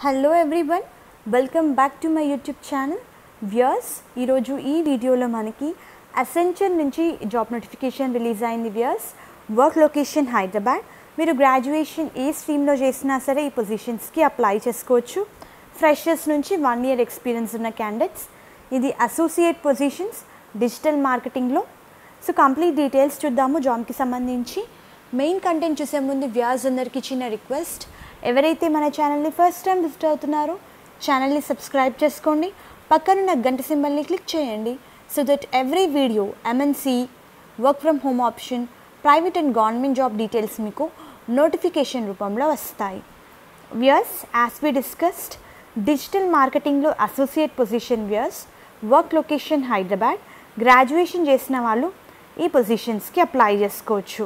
hello everyone welcome back to my YouTube channel viewers ఈరోజు ఈ వీడియోలో మనకి అసెంచర్ నుంచి జాబ్ నోటిఫికేషన్ రిలీజ్ అయింది వ్యూయర్స్ వర్క్ లొకేషన్ హైదరాబాద్ మీరు గ్రాడ్యుయేషన్ ఏ స్ట్రీమ్లో చేసినా సరే ఈ పొజిషన్స్కి అప్లై చేసుకోవచ్చు ఫ్రెషర్స్ నుంచి వన్ ఇయర్ ఎక్స్పీరియన్స్ ఉన్న క్యాండిడేట్స్ ఇది అసోసియేట్ పొజిషన్స్ డిజిటల్ మార్కెటింగ్లో సో కంప్లీట్ డీటెయిల్స్ చూద్దాము జాబ్కి సంబంధించి మెయిన్ కంటెంట్ చూసే ముందు వ్యాస్ అందరికి చిన్న రిక్వెస్ట్ ఎవరైతే మన ఛానల్ని ఫస్ట్ టైం విజిట్ అవుతున్నారో ఛానల్ని సబ్స్క్రైబ్ చేసుకోండి పక్కనున్న గంట సింబల్ని క్లిక్ చేయండి so that every video MNC work from home option private and government job details మీకు నోటిఫికేషన్ రూపంలో వస్తాయి viewers as we discussed digital మార్కెటింగ్లో associate position viewers work location Hyderabad graduation చేసిన వాళ్ళు ఈ పొజిషన్స్కి అప్లై చేసుకోవచ్చు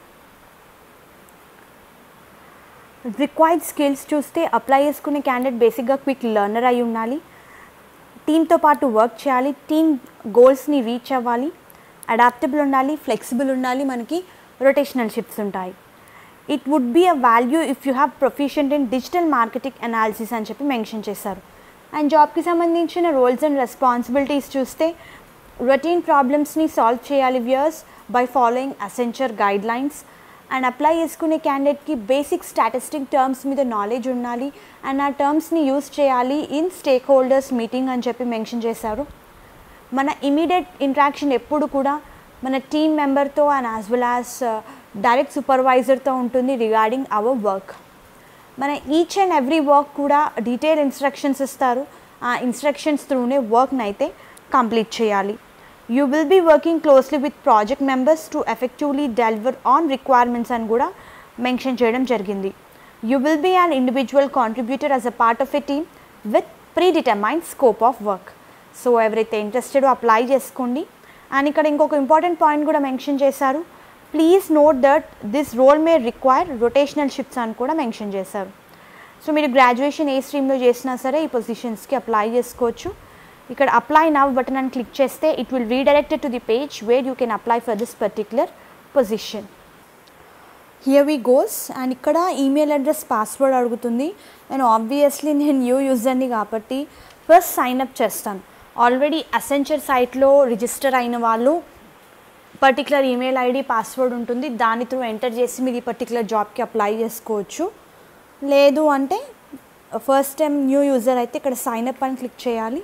రిక్వైర్డ్ స్కిల్స్ చూస్తే అప్లై చేసుకునే క్యాండిడేట్ బేసిక్గా క్విక్ లెర్నర్ అయి ఉండాలి టీంతో పాటు వర్క్ చేయాలి టీమ్ గోల్స్ని రీచ్ అవ్వాలి అడాప్టబుల్ ఉండాలి ఫ్లెక్సిబుల్ ఉండాలి మనకి రొటేషనల్ షిఫ్ట్స్ ఉంటాయి it would be a value if you have proficient in digital marketing analysis అని చెప్పి మెన్షన్ చేశారు అండ్ జాబ్కి సంబంధించిన రోల్స్ అండ్ రెస్పాన్సిబిలిటీస్ చూస్తే రొటీన్ ప్రాబ్లమ్స్ని సాల్వ్ చేయాలి viewers by following Accenture guidelines and apply చేసుకునే క్యాండిడేట్కి బేసిక్ స్టాటిస్టిక్ టర్మ్స్ మీద నాలెడ్జ్ ఉండాలి అండ్ ఆ టర్మ్స్ని యూస్ చేయాలి ఇన్ స్టేక్ హోల్డర్స్ మీటింగ్ అని చెప్పి మెన్షన్ చేశారు మన ఇమీడియట్ ఇంట్రాక్షన్ ఎప్పుడు కూడా మన టీమ్ మెంబర్తో and as well as direct సూపర్వైజర్తో ఉంటుంది రిగార్డింగ్ అవర్ వర్క్ మన ఈచ్ అండ్ ఎవ్రీ వర్క్ కూడా డీటెయిల్ ఇన్స్ట్రక్షన్స్ ఇస్తారు ఆ ఇన్స్ట్రక్షన్స్ త్రూనే వర్క్ని అయితే కంప్లీట్ చేయాలి you will be working closely with project members to effectively deliver on requirements అని కూడా మెన్షన్ చేయడం జరిగింది you will be an individual contributor as a part of a team with predetermine scope of work so ఎవరైతే interested apply చేసుకోండి and ఇక్కడ ఇంకొక important point కూడా mention చేశారు please note that this role may require rotational shifts అని కూడా mention చేశారు so మీరు గ్రాడ్యుయేషన్ ఏ స్ట్రీమ్లో చేసినా సరే ఈ పొజిషన్స్కి అప్లై చేసుకోవచ్చు ఇక్కడ అప్లై నవ్ బటన్ అని క్లిక్ చేస్తే it will redirected to the page where you can apply for this particular position here we goes and ఇక్కడ ఈమెయిల్ అడ్రస్ పాస్వర్డ్ అడుగుతుంది నేను ఆబ్వియస్లీ నేను న్యూ యూజర్ని కాబట్టి ఫస్ట్ సైన్ అప్ చేస్తాను ఆల్రెడీ అసెంచర్ సైట్లో రిజిస్టర్ అయిన వాళ్ళు పర్టికులర్ ఈమెయిల్ ఐడి పాస్వర్డ్ ఉంటుంది దాని త్రూ ఎంటర్ చేసి మీరు ఈ పర్టికులర్ జాబ్కి అప్లై చేసుకోవచ్చు లేదు అంటే ఫస్ట్ టైం న్యూ యూజర్ అయితే ఇక్కడ సైన్ అప్ అని క్లిక్ చేయాలి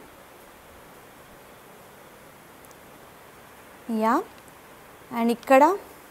యా అండ్ ఇక్కడ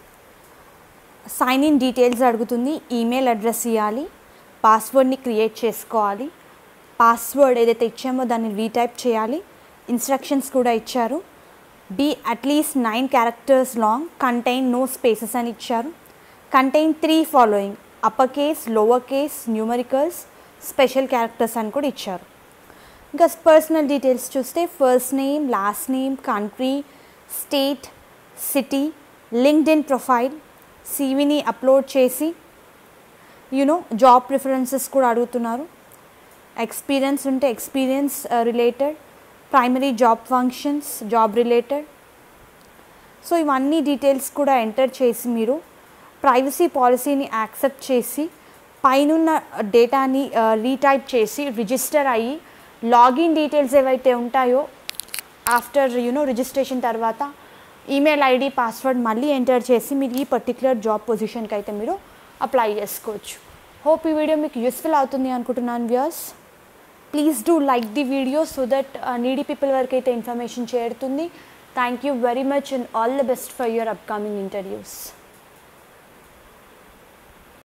సైన్ ఇన్ డీటెయిల్స్ అడుగుతుంది ఈమెయిల్ అడ్రస్ ఇవ్వాలి పాస్వర్డ్ని క్రియేట్ చేసుకోవాలి పాస్వర్డ్ ఏదైతే ఇచ్చామో దాన్ని రీటైప్ చేయాలి ఇన్స్ట్రక్షన్స్ కూడా ఇచ్చారు be at least nine characters long contain no spaces అని ఇచ్చారు contain three following upper case lower case numericals special characters అని కూడా ఇచ్చారు ఇంకా పర్సనల్ డీటెయిల్స్ చూస్తే first name last name country state city LinkedIn profile సీవీని అప్లోడ్ చేసి you know job preferences కూడా అడుగుతున్నారు ఎక్స్పీరియన్స్ ఉంటే experience related primary job functions job related so ఇవన్నీ డీటెయిల్స్ కూడా ఎంటర్ చేసి మీరు ప్రైవసీ పాలసీని యాక్సెప్ట్ చేసి పైనున్న డేటాని రీటైప్ చేసి రిజిస్టర్ అయ్యి లాగిన్ డీటెయిల్స్ ఏవైతే ఉంటాయో ఆఫ్టర్ యూనో రిజిస్ట్రేషన్ తర్వాత ఈమెయిల్ ఐడి పాస్వర్డ్ మళ్ళీ ఎంటర్ చేసి మీరు ఈ పర్టికులర్ జాబ్ పొజిషన్కి అయితే మీరు అప్లై చేసుకోవచ్చు హోప్ ఈ వీడియో మీకు యూస్ఫుల్ అవుతుంది అనుకుంటున్నాను viewers please do like the video so that needy people వరకు అయితే ఇన్ఫర్మేషన్ చేరుతుంది thank you very much and all the best for your upcoming interviews